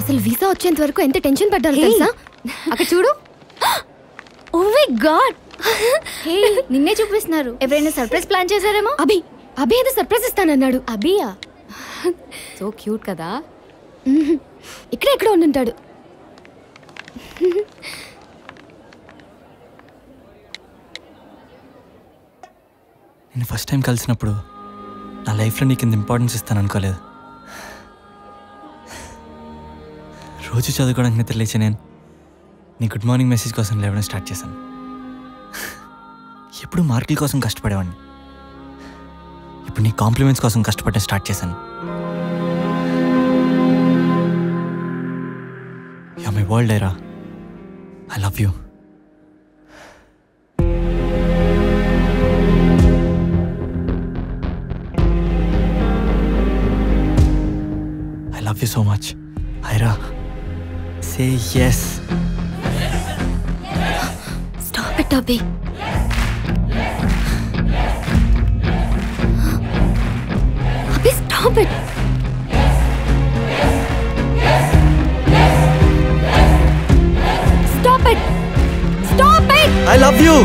అసలు వీసా వచ్చేంత వరకు ఎంత టెన్షన్ పడ్డాను Hey, తెలుసా అక్కడ చూడు ఓ మై గాడ్ హే నిన్నే చూపిస్తున్నారు ఎవరైనా సర్ప్రైజ్ ప్లాన్ చేశారేమో అభి అభి ఏదో సర్ప్రైజ్ ఇస్తానన్నాడు అబియా సో క్యూట్ కదా మ్మ్. ఇక్కడే ఎక్కడ ఉండుంటాడు నేను ఫస్ట్ టైం కలిసినప్పుడు నా లైఫ్లో నీకు ఇంత ఇంపార్టెన్స్ ఇస్తాను అనుకోలేదు రోజు చదువుకోవడానికి నిద్ర లేచి నేను నీ గుడ్ మార్నింగ్ మెసేజ్ కోసం లేవడం స్టార్ట్ చేశాను ఎప్పుడు మార్కుల కోసం కష్టపడేవాడిని ఇప్పుడు నీ కాంప్లిమెంట్స్ కోసం కష్టపడడం స్టార్ట్ చేశాను yeah my world Ira I love you I love you so much. Ira, say yes. Stop it Abhi Abhi stop it stop it stop it I love you.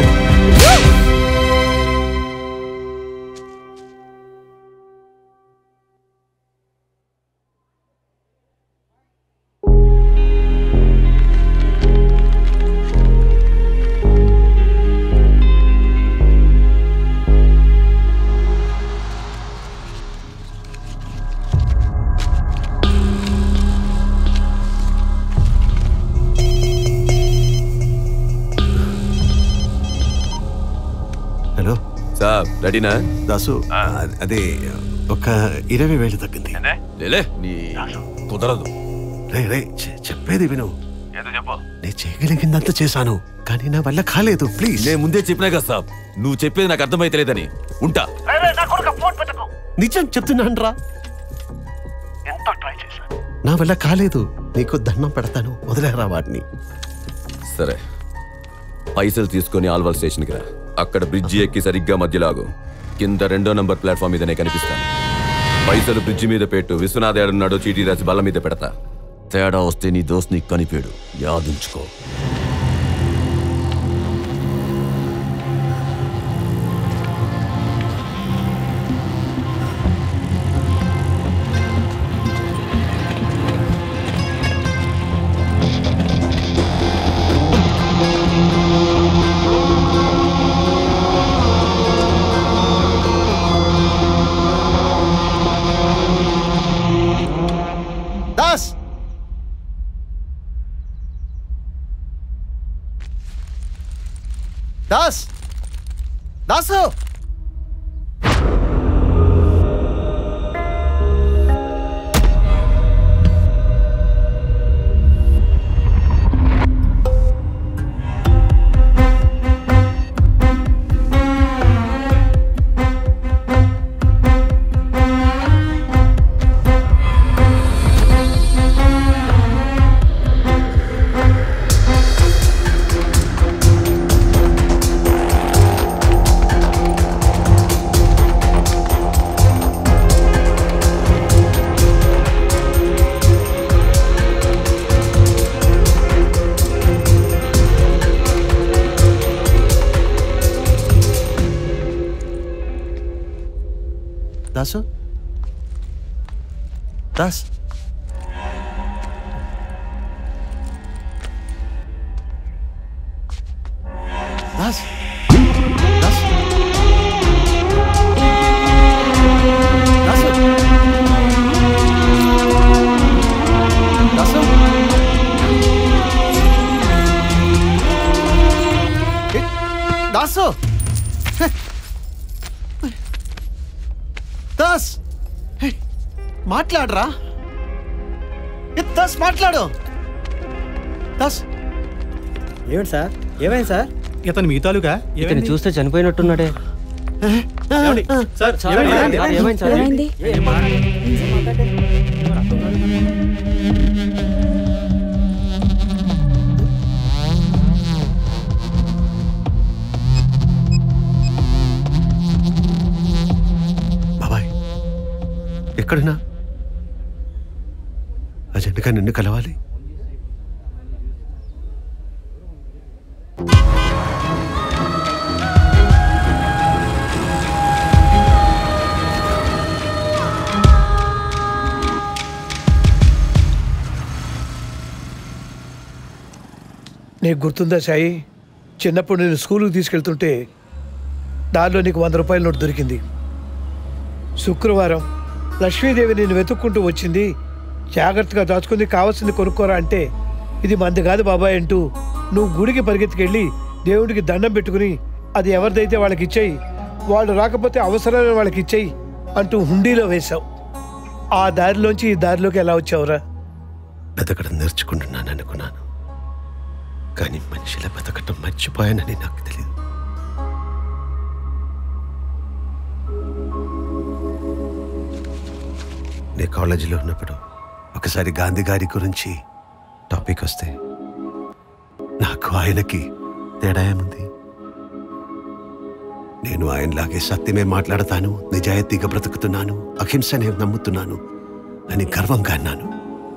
Hello sir రెడీనా దాసు అదే ఒక ఇరవై వేలు తగ్గింది లేలే నీ కుదరదు రే రే చె- చెప్పేది విను నేను చేయగలిగిందంత చేశాను కానీ నా వల్ల కాలేదు ప్లీజ్ నేను ముందే చెప్పినా కదా సాబ్ నువ్వు చెప్పేది నాకు అర్థమైతలేదని ఉంటా నిజం చెప్తున్నాను రా ఎంతో ట్రై చేశాను నా వల్ల కాలేదు నీకు దండం పెడతాను వదిలేరా వాడిని సరే పైసలు తీసుకొని ఆల్వాల్ స్టేషన్కి రా అక్కడ బ్రిడ్జి ఎక్కి సరిగ్గా మధ్యలాగు కింద రెండో నంబర్ ప్లాట్ఫామ్ మీదనే కనిపిస్తాను పైసలు బ్రిడ్జి మీద పెట్టు విశ్వనాథ్ ఏడున్నాడో చీటీ రాసి బల్ల మీద పెడతా తేడా వస్తే నీ దోస్త్ నీకు కనిపాడు యాదుంచుకో దాస్ దాస్ దాసు దాసు దాస్ దాస్ దాస్ దాసు దాసు ఏ, దాసు హే. దాస్ హే, మాట్లాడరా ఏ, దాస్ మాట్లాడు దాస్ ఏమిటి సార్ ఏమైంది సార్ ఇతను మీ తాలూకా ఇతను చూస్తే చనిపోయినట్టున్నాడే సార్ ఏమైంది? ఏమైంది సార్? ఏమైంది? బాబాయ్ ఎక్కడున్నా అజెంట్గా నిన్ను కలవాలి నీకు గుర్తుందా సాయి చిన్నప్పుడు నేను స్కూల్కి తీసుకెళ్తుంటే దానిలో నీకు వంద రూపాయల నోటు దొరికింది శుక్రవారం లక్ష్మీదేవి నేను వెతుక్కుంటూ వచ్చింది జాగ్రత్తగా దాచుకుంది కావాల్సింది కొనుక్కోరా అంటే ఇది మంది కాదు బాబాయ్ అంటూ నువ్వు గుడికి పరిగెత్తుకెళ్ళి దేవుడికి దండం పెట్టుకుని అది ఎవరిదైతే వాళ్ళకి ఇచ్చేయి వాళ్ళు రాకపోతే అవసరమైన వాళ్ళకి ఇచ్చేయి అంటూ హుండీలో వేశావు ఆ దారిలోంచి ఈ దారిలోకి ఎలా వచ్చావురా బతకడం నేర్చుకుంటున్నాను అనుకున్నాను కానీ మనిషిలా బతకటం మర్చిపోయానని నాకు తెలియదు నే కాలేజీలో ఉన్నప్పుడు ఒకసారి గాంధీ గారి గురించి టాపిక్ వస్తే నాకు ఆయనకి తేడా ఏముంది నేను ఆయనలాగే సత్యమే మాట్లాడతాను నిజాయితీగా బ్రతుకుతున్నాను అహింసనే నమ్ముతున్నాను అని గర్వంగా అన్నాను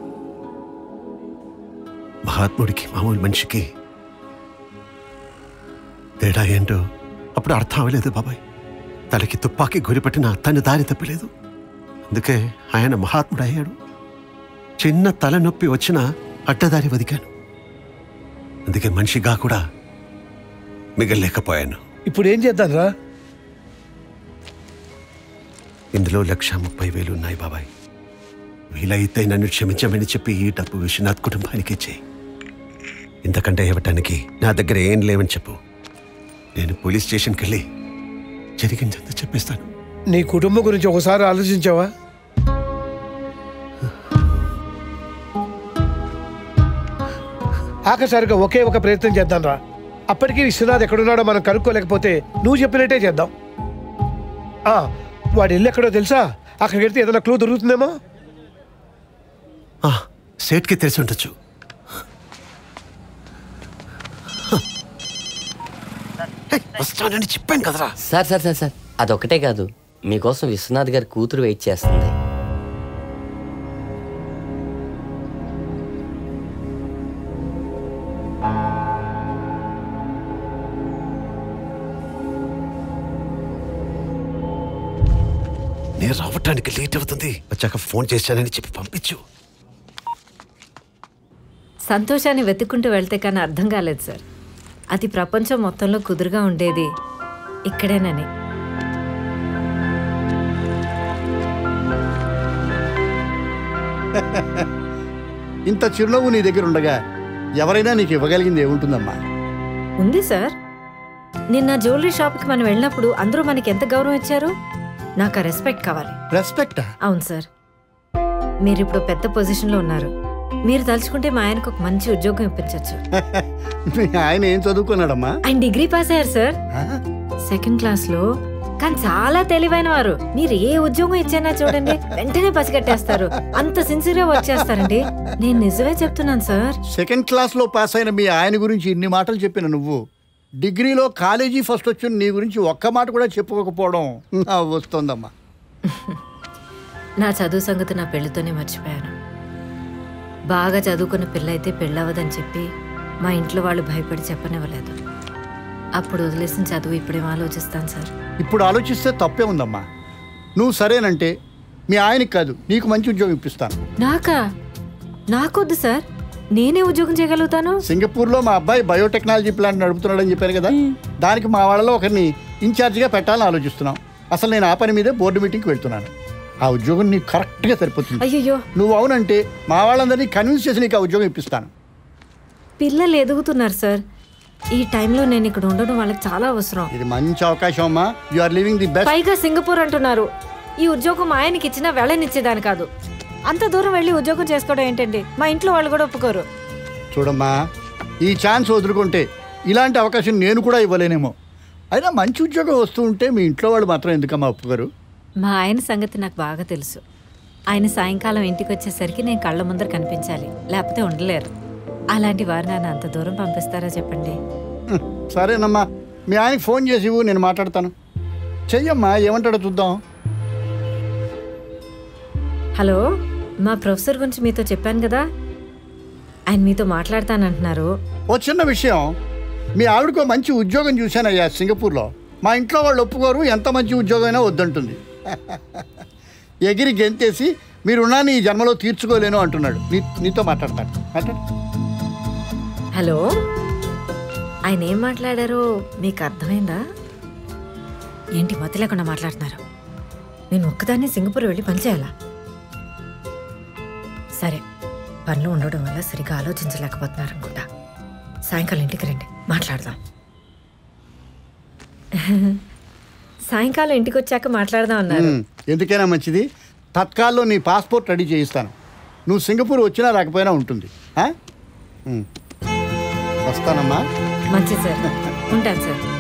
మహాత్ముడికి మామూలు మనిషికి తేడా ఏంటో అప్పుడు అర్థం అవ్వలేదు బాబాయ్ తలకి తుపాకీ గురిపెట్టిన తను దారి తప్పలేదు అందుకే ఆయన మహాత్ముడు అయ్యాడు చిన్న తలనొప్పి వచ్చినా అడ్డదారి వదికాను అందుకే మనిషిగా కూడా మిగల్లేకపోయాను ఇప్పుడు ఏం చేద్దాం రా ఇందులో లక్ష ముప్పై వేలు ఉన్నాయి బాబాయ్ వీలైతే నన్ను క్షమించమని చెప్పి ఈ డబ్బు విశ్వనాథ్ కుటుంబానికి ఇచ్చేయి ఇంతకంటే ఇవ్వటానికి నా దగ్గర ఏం లేవని చెప్పు నేను పోలీస్ స్టేషన్కి వెళ్ళి జరిగిందంతా చెప్పేస్తాను నీ కుటుంబం గురించి ఒకసారి ఆలోచించావా ఆఖరిసారిగా ఒకే ఒక ప్రయత్నం చేద్దాం రా అప్పటికీ విశ్వనాథ్ ఎక్కడున్నాడో మనం కనుక్కోలేకపోతే నువ్వు చెప్పినట్టే చేద్దాం ఆ, వాడి ఇల్లు ఎక్కడో తెలుసా అక్కడికి వెళ్తే ఏదైనా క్లూ దొరుకుతుందేమో ఆ, సేట్కి తెలిసి ఉండొచ్చు హే, వస్తానని చెప్పాను కదరా సార్ సార్ సార్ సార్ అదొక్కటే కాదు మీకోసం విశ్వనాథ్ గారి కూతురు వెయిట్ చేస్తుంది నేను రావటానికి లేట్ అవుతుంది వచ్చాక ఫోన్ చేశానని చెప్పి పంపించు సంతోషాన్ని వెతుక్కుంటూ వెళ్తే కానీ అర్థం కాలేదు సార్ అది ప్రపంచం మొత్తంలో కుదురుగా ఉండేది ఇక్కడేనని ఇంత చిరునవ్వు నీ దగ్గర ఉండగా ఎవరైనా నీకు ఇవ్వగలిగింది ఏముంటుందమ్మా ఉంది సార్ నిన్న జ్యువెలరీ షాప్కి మనం వెళ్ళినప్పుడు అందరూ మనకి ఎంత గౌరవం ఇచ్చారు నాకు ఆ రెస్పెక్ట్ కావాలి రెస్పెక్టా అవును సార్ మీరు ఇప్పుడు పెద్ద పొజిషన్లో ఉన్నారు మీరు తలుచుకుంటే మా ఆయనకు ఒక మంచి ఉద్యోగం ఇప్పించవచ్చు మీ ఆయన ఏం చదువుకున్నాడమ్మా ఆయన డిగ్రీ పాస్ అయ్యారు సార్ ఆ? సెకండ్ క్లాస్ లో కానీ చాలా తెలివైన వారు మీరు ఏ ఉద్యోగం ఇచ్చినా చూడండి వెంటనే పసిగట్టేస్తారు అంత సిన్సియర్ గా వర్క్ చేస్తారండి నేను నిజమే చెప్తున్నాను సార్ సెకండ్ క్లాస్లో పాస్ అయిన మీ ఆయన గురించి ఇన్ని మాటలు చెప్పిన నువ్వు డిగ్రీలో కాలేజీ ఫస్ట్ వచ్చిన నీ గురించి ఒక్క మాట కూడా చెప్పుకోకపోవడం నా వస్తుందమ్మా నా చదువు సంగతి నా పెళ్లితోనే మర్చిపోయాను బాగా చదువుకున్న పిల్ల అయితే పెళ్ళవదని చెప్పి మా ఇంట్లో వాళ్ళు భయపడి చెప్పనివ్వలేదు అప్పుడు వదిలేసిన చదువు ఇప్పుడేం ఆలోచిస్తాను సార్ ఇప్పుడు ఆలోచిస్తే తప్పే ఉందమ్మా నువ్వు సరేనంటే మీ ఆయనకి కాదు నీకు మంచి ఉద్యోగం ఇప్పిస్తాను నాకా నాకొద్దు సార్ నేనే ఉద్యోగం చేయగలుగుతాను సింగపూర్లో మా అబ్బాయి బయోటెక్నాలజీ ప్లాంట్ నడుపుతున్నాడని చెప్పాను కదా దానికి మా వాళ్ళలో ఒకరిని ఇన్ఛార్జిగా పెట్టాలని ఆలోచిస్తున్నాం అసలు నేను ఆ పని మీదే బోర్డు మీటింగ్కి వెళ్తున్నాను ఆ ఉద్యోగం నీకు కరెక్ట్గా సరిపోతుంది అయ్యయ్యో నువ్వు అవునంటే మా వాళ్ళందరినీ కన్విన్స్ చేసి నీకు ఆ ఉద్యోగం ఇప్పిస్తాను పిల్లలు ఎదుగుతున్నారు సార్ ఈ టైంలో నేను ఇక్కడ ఉండడం వాళ్ళకి చాలా అవసరం ఇది మంచి అవకాశం అమ్మా you are living the best పైగా సింగపూర్ అంటున్నారు ఈ ఉద్యోగం ఆయనకి ఇచ్చినా వెళ్ళనిచ్చేదాని కాదు అంత దూరం వెళ్ళి ఉద్యోగం చేసుకోవడం ఏంటండి మా ఇంట్లో వాళ్ళు కూడా ఒప్పుకోరు చూడమ్మా ఈ ఛాన్స్ వదులుకుంటే ఇలాంటి అవకాశం నేను కూడా ఇవ్వలేనేమో అయినా మంచి ఉద్యోగం వస్తూ ఉంటే మీ ఇంట్లో వాళ్ళు మాత్రం ఎందుకమ్మా ఒప్పుకోరు మా ఆయన సంగతి నాకు బాగా తెలుసు ఆయన సాయంకాలం ఇంటికి వచ్చేసరికి నేను కళ్ళ ముందర కనిపించాలి లేకపోతే ఉండలేరు అలాంటి వారు నన్ను అంత దూరం పంపిస్తారా చెప్పండి హ్మ్, సరేనమ్మా మీ ఆయనకి ఫోన్ చేసి ఇవ్వు నేను మాట్లాడతాను చెయ్యమ్మా ఏమంటాడో చూద్దాం హలో మా ప్రొఫెసర్ గురించి మీతో చెప్పాను కదా ఆయన మీతో మాట్లాడతానంటున్నారు ఓ చిన్న విషయం మీ ఆవిడకో మంచి ఉద్యోగం చూశానయ్యా సింగపూర్లో మా ఇంట్లో వాళ్ళు ఒప్పుకోరు ఎంత మంచి ఉద్యోగం అయినా వద్దంటుంది ఎగిరి గెంతేసి మీరున్నా నీ జన్మలో తీర్చుకోలేను అంటున్నాడు నీ నీతో మాట్లాడతాడు మాట్లాడు హలో ఆయన ఏం మాట్లాడారో మీకు అర్థమైందా ఏంటి మతి లేకుండా మాట్లాడుతున్నారు నేను ఒక్కదాన్ని సింగపూర్ వెళ్ళి పనిచేయాలా సరే పనులు ఉండడం వల్ల సరిగా ఆలోచించలేకపోతున్నారు అనుకుంటా సాయంకాలం ఇంటికి రండి మాట్లాడదాం సాయంకాలం ఇంటికి వచ్చాక మాట్లాడదాం అన్నారు ఉమ్, ఎందుకైనా మంచిది తత్కాల్లో నీ పాస్పోర్ట్ రెడీ చేయిస్తాను నువ్వు సింగపూర్ వచ్చినా రాకపోయినా ఉంటుంది ఆ? ఉమ్. వస్తానమ్మా మంచిది సార్ ఉంటాను సార్